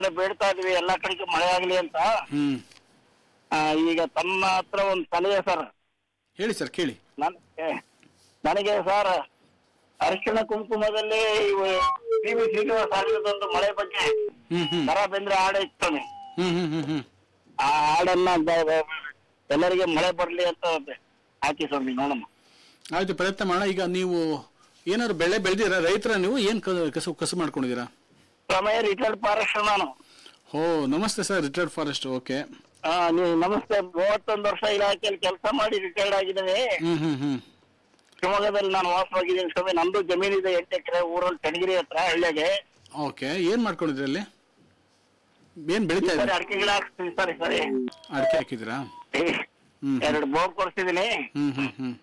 ಬೇಡ್ತಾ ಇದೀವಿ ಎಲ್ಲಾ ಕಡೆಗೆ ಮಳೆ ಆಗ್ಲಿ ಅಂತ ಹ್ಮ್ ಆ, ಈಗ ತಮ್ಮ ಹತ್ರ ಒಂದು ಸಲಹೆ ಸರ್ ಹೇಳಿ ಸರ್ ಕೇಳಿ ನನ್ ನನಗೆ ಸರ್ ಅರಿಶಿಣ ಕುಂಕುಮದಲ್ಲಿ ಟಿ ವಿ ಶ್ರೀನಿವಾಸ ಹಾಡಿದೊಂದು ಮಳೆ ಬಗ್ಗೆ ಹ್ಮ್ ಹ್ಮ್ ದರ ಬೆಂದ್ರೆ ಹಾಡು ಇತ್ತು ಹ್ಮ್ ಹ್ಮ್ ಹ್ಮ್ ಹ್ಮ್ ಆ ಹಾಡನ್ನ ಬ- ಬ- ಎಲ್ಲರಿಗೆ ಮಳೆ ಬರ್ಲಿ ಅಂತ ಹಾಕಿ ಸ್ವಾಮಿ ನೋಡಮ್ಮ ಆಯ್ತು ಪ್ರಯತ್ನ ಮಾಡೋಣ ಈಗ ನೀವು ಏನಾದ್ರು ಬೆಳೆ ಬೆಳೆದಿರಾ ರೈತರ ನೀವು ಏನ್ ಕ- ಕಸು ಕಸು ಮಾಡ್ಕೊಂಡಿದ್ದೀರಾ ಸಮಯ ರಿಟೈರ್ಡ್ ಫಾರೆಸ್ಟ್ ನಾನು ಓ ನಮಸ್ತೆ ಸರ್ ರಿಟೈರ್ಡ್ ಫಾರೆಸ್ಟ್ ಓಕೆ ಆ, ನೀವು ನಮಸ್ತೆ ಮೂವತ್ತೊಂದು ವರ್ಷ ಇಲಾಖೆಯಲ್ಲಿ ಕೆಲಸ ಮಾಡಿ ರಿಟೈರ್ಡ್ ಆಗಿದ್ದೀನಿ ಹ್ಮ್ ಹ್ಮ್ ಹ್ಮ್ ಶಿವಮೊಗ್ಗದಲ್ಲಿ ನಾನು ವಾಸವಾಗಿದ್ದೀನಿ ಸ್ವಾಮಿ ನಮ್ದು ಜಮೀನಿದೆ ಎಂಟು ಎಕರೆ ಊರಲ್ಲಿ ಚನ್ನಗಿರಿ ಹತ್ರ ಹಳ್ಳಿಗೆ ಓಕೆ ಏನ್ ಮಾಡ್ಕೊಂಡಿದ್ರಿ ಅಲ್ಲಿ ಏನ್ ಬೆಳಿತಾ ಸರಿ ಇದ್ರಿ ಅಡಿಕೆ ಗಿಡ ಹಾಕ್ತೀನಿ ಸರಿ ಸರಿ ಅಡಿಕೆ ಹಾಕಿದ್ದೀರಾ ಹ್ಮ್ ಎರಡು ಬೋರ್ ಕೊಡ್ಸಿದೀನಿ ಹ್ಮ್ ಹ್ಮ್ ಹ್ಮ್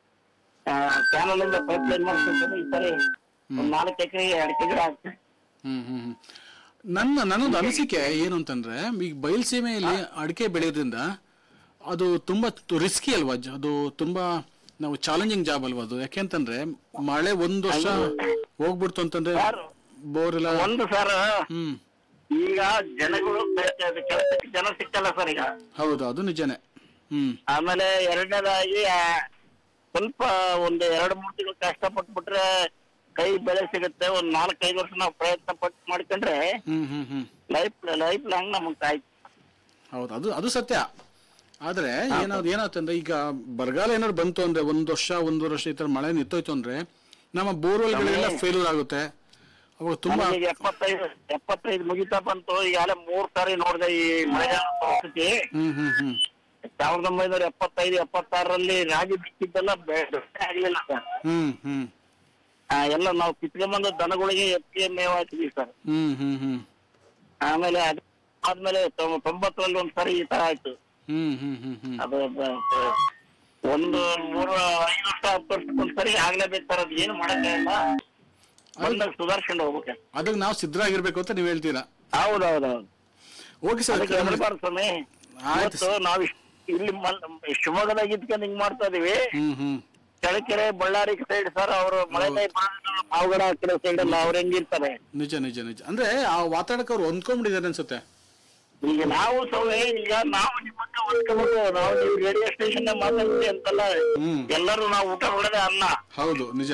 ಕ್ಯಾನಲ್ ಇಂದ ಪೈಪ್ ಲೈನ್ ಮಾಡ್ತೀನಿ ಈ ಸರಿ ಒಂದ್ ನಾಲ್ಕು ಎಕರೆ ಅಡಿಕೆ ಗಿಡ ಹಾಕ್ತೀನಿ ಹ್ಮ್ ಹ್ಮ್ ಹ್ಮ್ ನನ್ನ ನನ್ನೊಂದು ಅನಿಸಿಕೆ ಏನು ಅಂತಂದ್ರೆ ಈಗ ಬಯಲ್ಸೀಮೆಯಲ್ಲಿ ಅಡಿಕೆ ಬೆಳೆಯೋದ್ರಿಂದ ಅದು ತುಂಬಾ ರಿಸ್ಕಿ ಅಲ್ವಾ ಜ- ಅದು ತುಂಬಾ ನಾವು ಚಾಲೆಂಜಿಂಗ್ ಜಾಬ್ ಅಲ್ವಾ ಅದು ಯಾಕೆಂತಂದ್ರೆ ಮಳೆ ಒಂದ್ ವರ್ಷ ಹೋಗ್ಬಿಡ್ತು ಅಂತಂದ್ರೆ ಯಾರು? ಬೋರ್ ಎಲ್ಲ ಒಂದು ಸರ್ ಹ್ಮ್ ಈಗ ಜನಗಳು ಕೆಲಸಕ್ಕೆ ಜನ ಸಿಕ್ಕಲ್ಲ ಸರ್ ಈಗ ಹೌದು ಅದು ನಿಜನೇ ಹ್ಮ್ ಆಮೇಲೆ ಎರಡನೇದಾಗಿ ಆ, ಸ್ವಲ್ಪ ಒಂದು ಎರಡು ಮೂರು ತಿಂಗಳು ಕಷ್ಟಪಟ್ಬಿಟ್ರೆ ಕೈ ಬೆಳೆ ಸಿಗುತ್ತೆ ಒಂದ್ ನಾಲ್ಕೈದು ವರ್ಷ ನಾವು ಪ್ರಯತ್ನ ಪಟ್ಟು ಮಾಡ್ಕೊಂಡ್ರೆ ಹ್ಮ್ ಹ್ಮ್ ಹ್ಮ್ ಲೈಫ್ ಲೈಫ್ ಲಾಂಗ್ ನಮಗ್ ಕಾಯ್ತು ಹೌದು ಅದು ಅದು ಸತ್ಯ ಆದ್ರೆ ಏನಾದ್ರು ಏನಾಗ್ತಂದ್ರೆ ಈಗ ಬರಗಾಲ ಏನಾದ್ರು ಬಂತು ಅಂದ್ರೆ ಒಂದ್ ವರ್ಷ ಒಂದೂವರೆ ವರ್ಷ ಈ ತರ ಮಳೆ ನಿಂತೋಯ್ತು ಅಂದ್ರೆ ನಮ್ಮ ಬೋರ್ವೆಲ್ಗಳೆಲ್ಲ ಫೇಲ್ಯೂರ್ ಆಗುತ್ತೆ ಅವಾಗ ತುಂಬಾ ನನಗೆ ಈಗ ಎಪ್ಪತ್ತೈದು ಎಪ್ಪತ್ತೈದು ಮುಗಿತಾ ಬಂತು ಈಗಾಗಲೇ ಮೂರ್ ಸಾರಿ ನೋಡಿದೆ ಈ ಮಳೆಗಾಲ ಪರಿಸ್ಥಿತಿ ಹ್ಮ್ ಹ್ಮ್ ಹ್ಮ್ ಸಾವಿರದ ಒಂಬೈನೂರ ಎಪ್ಪತ್ತೈದು ಎಪ್ಪತ್ತಾರರಲ್ಲಿ ರಾಗಿ ಬಿತ್ತಿದ್ದೆಲ್ಲ ಬೆಳೆ ಆಗ್ಲಿಲ್ಲ ಸರ್ ಹ್ಮ್ ಹ್ಮ್ ಆ, ಎಲ್ಲ ನಾವು ಕಿತ್ಕೊಂಡ್ಬಂದು ದನಗಳಿಗೆ ಎತ್ತಿಗೆ ಮೇವ್ ಹಾಕಿದ್ವಿ ಸರ್ ಹ್ಮ್ ಹ್ಮ್ ಹ್ಮ್ ಆಮೇಲೆ ಅದ್ ಆದ್ಮೇಲೆ ತೊಂಬ- ತೊಂಬತ್ತರಲ್ಲಿ ಒಂದ್ ಸಾರಿ ಈ ತರ ಆಯ್ತು ಹ್ಮ್ ಹ್ಮ್ ಹ್ಮ್ ಹ್ಮ್ ಅದು ಬ- ಬ- ಒಂದು ಮೂರು ಐದು ವರ್ಷ ಹತ್ತು ವರ್ಷಕ್ಕೆ ಒಂದ್ಸರಿ ಆಗ್ಲೇಬೇಕು ಸರ್ ಅದು ಏನು ಮಾಡಕ್ಕಾಗಲ್ಲ ಬಂದಾಗ ಸುಧಾರ್ಸ್ಕೊಂಡು ಹೋಗ್ಬೇಕು ಅದಕ್ಕೆ ನಾವು ಸಿದ್ಧರಾಗಿರ್ಬೇಕು ಅಂತ ನೀವು ಹೇಳ್ತೀರಾ ಹೌದೌದೌದು ಓಕೆ ಸರ್ ಅದಕ್ಕೆ ಹೆದರ್ಬಾರ್ದು ಸ್ವಾಮಿ ಆಯ್ತು ಇವತ್ತು ನಾವ್ ಇಷ್ಟ್- ಇಲ್ಲಿ ಮಲ್- ಶಿವಮೊಗ್ಗದಾಗ ಇದ್ಕೊಂಡು ಹಿಂಗ್ ಮಾಡ್ತಾ ಇದೀವಿ ಹ್ಮ್ ಹ್ಮ್ ಚಳ್ಳಕೆರೆ ಬಳ್ಳಾರಿ ಸೈಡ್ ಸರ್ ಅವರು ಮಳೆ ಪಾವಗಡ ಹಾಕಿರೋ ಸೈಡ್ ಎಲ್ಲ ಅವ್ರು ಹೆಂಗಿರ್ತಾರೆ ನಿಜ ನಿಜ ನಿಜ ಅಂದ್ರೆ ಆ ವಾತಾವರಣಕ್ಕೆ ಅವ್ರು ಹೊಂದ್ಕೊಂಡ್ಬಿಟ್ಟಿದ್ದಾರೆ ಅನ್ಸುತ್ತೆ ಈಗ ನಾವು ಸೌವೆ ಈಗ ನಾವು ನಿಮ್ಮನ್ನ ಹೊಂದ್ಕೊಬೇಕು ನಾವು ನೀವು ರೇಡಿಯೋ ಸ್ಟೇಷನ್ ಮಾತಾಡ್ತೀವಿ ಅಂತಲ್ಲ ಹ್ಮ್. ಎಲ್ಲರೂ ನಾವು ಊಟ ಮಾಡೋದೇ ಅನ್ನ ಹೌದು ನಿಜ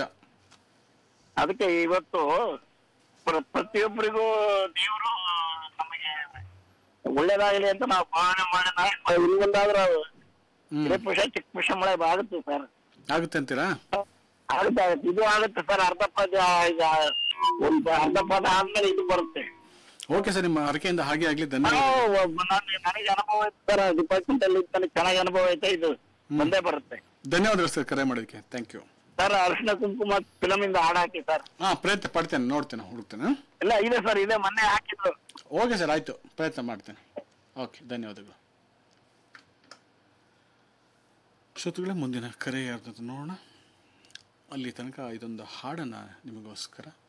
ಅದಕ್ಕೆ ಇವತ್ತು ಪ್ರ- ಪ್ರತಿಯೊಬ್ಬರಿಗೂ ದೇವರು ನಮಗೆ ಒಳ್ಳೇದಾಗಲಿ ಅಂತ ನಾವು ಭಾವನೆ ಮಾಡೋಣ ಇನ್ನೊಂದಾದ್ರೂ ಹ್ಮ್ ಚಿಕ್ಕ ವಿಷ ಚಿಕ್ಕ ವಿಷ ಮಳೆ ಆಗುತ್ತೆ ಸರ್ ಆಗುತ್ತೆ ಅಂತೀರಾ ಆಗುತ್ತೆ ಆಗುತ್ತೆ ಇದು ಆಗುತ್ತೆ ಸರ್ ಅರ್ಧ ಪದ ಈಗ ಒಂದು ಅರ್ಧ ಪದ ಆದ್ಮೇಲೆ ಇದು ಬರುತ್ತೆ ಓಕೆ ಸರ್ ನಿಮ್ಮ ಅರಕೆಯಿಂದ ಹಾಗೆ ಆಗ್ಲಿ ನಾವು ಧನ್ಯವಾದ ಒಬ್ಬ- ನಾನು- ನನಗೆ ಅನುಭವ ಐತೆ ಸರ್ ಡಿಪಾರ್ಟ್ಮೆಂಟ್ ಅಲ್ಲಿ ಇದ್ದಾನೆ ಚೆನ್ನಾಗಿ ಅನುಭವ ಐತೆ ಇದು ಬಂದೇ ಬರುತ್ತೆ ಧನ್ಯವಾದಗಳು ಸರ್ ಕರೆ ಮಾಡೋದಕ್ಕೆ ಥ್ಯಾಂಕ್ ಯು ಸರ್ ಅರಿಶಿನ ಕುಂಕುಮ ಫಿಲಮ್ ಇಂದ ಹಾಡ್ ಹಾಕಿ ಸರ್ ಹಾ ಪ್ರಯತ್ನ ಪಡ್ತೇನೆ ನೋಡ್ತೇನೆ ಹುಡುಕ್ತೇನೆ ಇಲ್ಲ ಇದೆ ಸರ್ ಇದೆ ಮೊನ್ನೆ ಹಾಕಿದ್ರು ಓಕೆ ಸರ್ ಆಯ್ತು ಪ್ರಯತ್ನ ಮಾಡ್ತೇನೆ ಓಕೆ ಧನ್ಯವಾದಗಳು ಶ್ರೋತೃಗಳೇ ಮುಂದಿನ ಕರೆ ಯಾರ್ದು ನೋಡೋಣ ಅಲ್ಲಿ ತನಕ ಇದೊಂದು ಹಾಡನ್ನು ನಿಮಗೋಸ್ಕರ